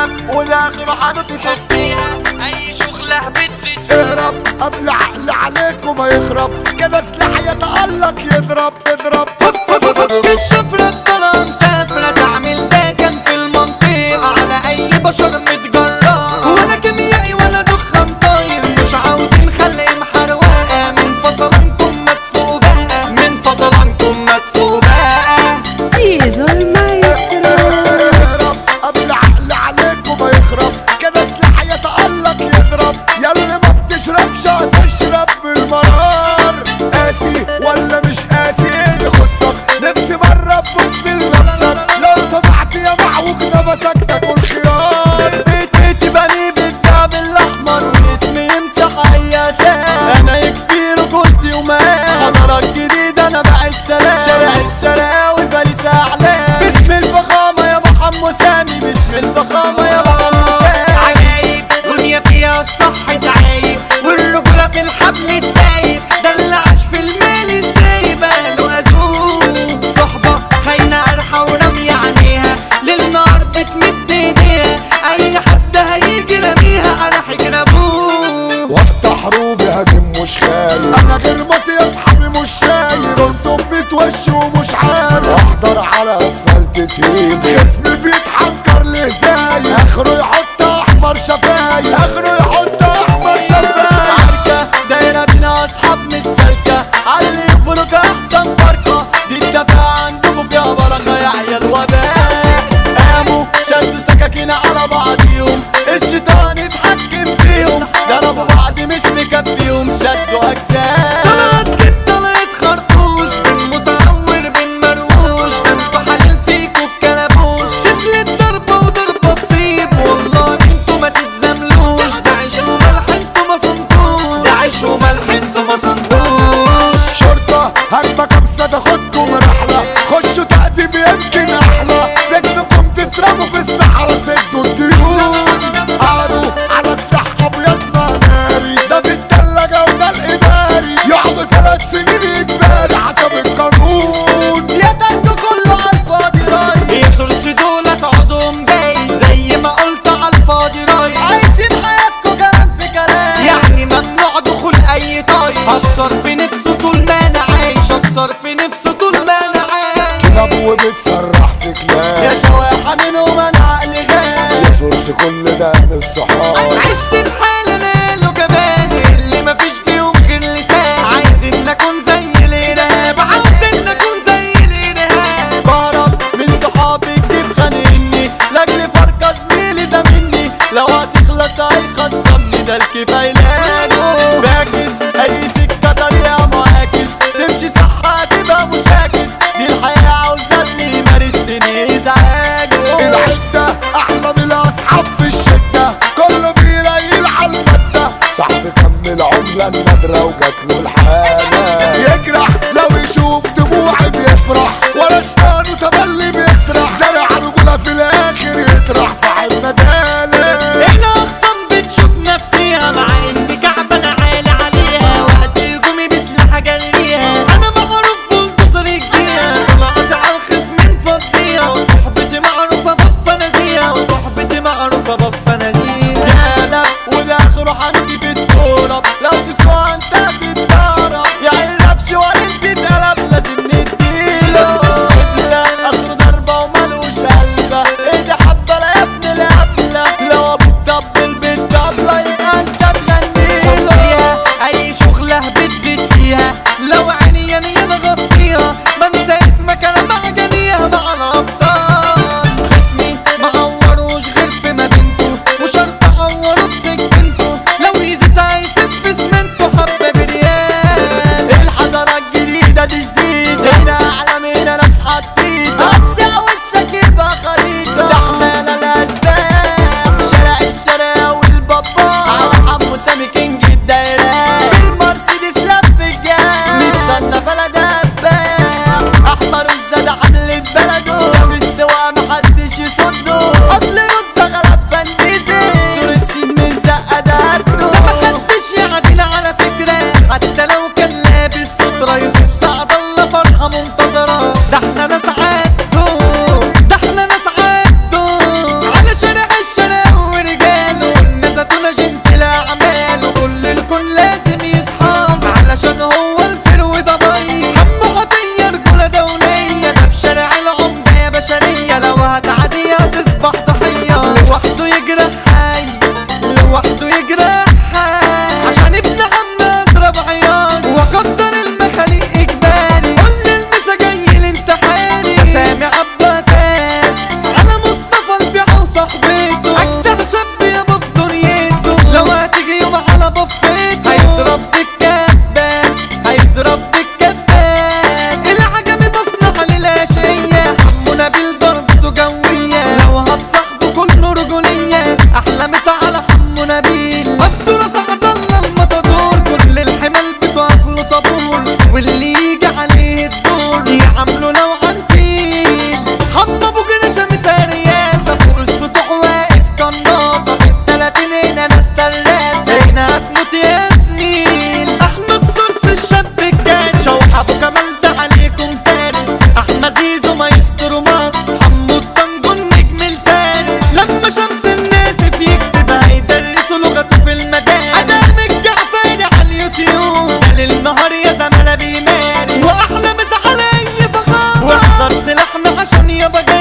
والاخر حنطي حطيها اي شغلة بتزيد اهرب قبل عقل عليكم ما يخرب كده سلاح يتألق يضرب يضرب الشفرة الطلعة مسافرة تعمل ده كان في المنطقة على أي بشر متجرأ ولا كيميائي ولا دخان طاير مش عاوزين خلق محروقة من فصلانكم مدفوق بقى من فصلانكم مدفوق بقى Ziezo il maestro. اهرب قبل عقل عليكم ما يخرب كده سلاح يتألق يضرب ياللي ما بتشربش هتشرب بالمرار قاسي ولا مش قاسي ايه يخصك نفسي مرة تبص لنفسك لو سمعت يا معوج نفسك تاكل خيار بيتي بني بالدهب الاحمر واسمي يمسح اي اساس انا يكفي رجولتي وما حضرك جديد انا بعد سلام شارع الشراوي باريس اعلام باسم الفخامه يا ابو حمو سامي باسم الفخامه يا ابو حمو سامي عجايب دنيا فيها الصح تعايب والرجوله في الحبل الدايب ده اللي عاش في المال ازاي بقى له ازوق صحبه خاينه قرحه ورمي عينيها للنار بتمد ايديها اي حد هيجي رميها على حجر ابوه وقت حروب هاجم مش خايف انا غير مطي يا اصحابي مش شايف انتم بتوش ومش عارف احضر على اسفلت تيجي جسمي بيتحنكر لهزاي اخره يحط احمر شفايف اخره يحط احمر شفايف عركة دايرة بينا أصحاب مش سالكة علي يفرق أحسن فرقة دي الدفاع عندكم فيها بركة يا عيال وباء قاموا شدوا سكاكين على بعضيهم الشيطان يتحكم فيهم ضربوا بعض مش مكفيهم شدوا أجزاء طلعت كده طلعت خرطوش بين متعور بين مروش ده انتوا حلال فيكوا الكلبوش تفلت ضربة وضربة تصيب والله انتوا ما تتزاملوش ده عيش وملح انتوا ما صنتوش ده عيش وملح انتوا ما صنتوش شرطة هجمة كبسة تاخدكم رحلة خشوا تقديم يمكن أحلى سجنكم تترموا في الصحراء سدوا الديون قاروا على سلاح أبيض ناري ده في التلاجة وده الإداري يقعدوا ثلاث سنين إجباري حسب القانون يا تاكلوا كله على الفاضي راي يا سورس دول اقعدهم جاي زي ما قلت على الفاضي راي عايشين حياتكوا كلام في كلام يعني ممنوع دخول اي طايش اكسر في نفسه طول ما انا عايش اكسر في نفسه طول ما انا عايش كلاب وبتسرح في كلاب يا شواحة منهم انا عقلي غاب يا سورس كل ده من الصحاب عشت بحال انا له كمان اللي مفيش فيهم غير لسان عايز ان اكون زي الارهاب عايز ان اكون زي الارهاب بهرب من صحابي كتير خانقني لاجل فرقة زميلي زميلني لو هتخلص هيخصمني ده الكيف علاجه باكس اي سكة طريقة معاكس تمشي صح هتبقى مشاكس دي الحياة عاوزة اللي يمارسني ازعاجه العدة أحلى من الأصحاب في الشدة كله بيريل على المادة صاحبي كمل عملة النادرة وجات له الحالة يجرح لو يشوف دموعي بيفرح ولا شمانه تملي بيسرح زرع رجولة في الآخر يطرح صاحب ندالة احنا اخصام بتشوف نفسيها مع ان كعب انا عالي عليها وقت هجومي بسلاح جريها انا مغروب بنتصر الجيها طلعت على الخصم مفضيها وصحبة علشان يابا جاي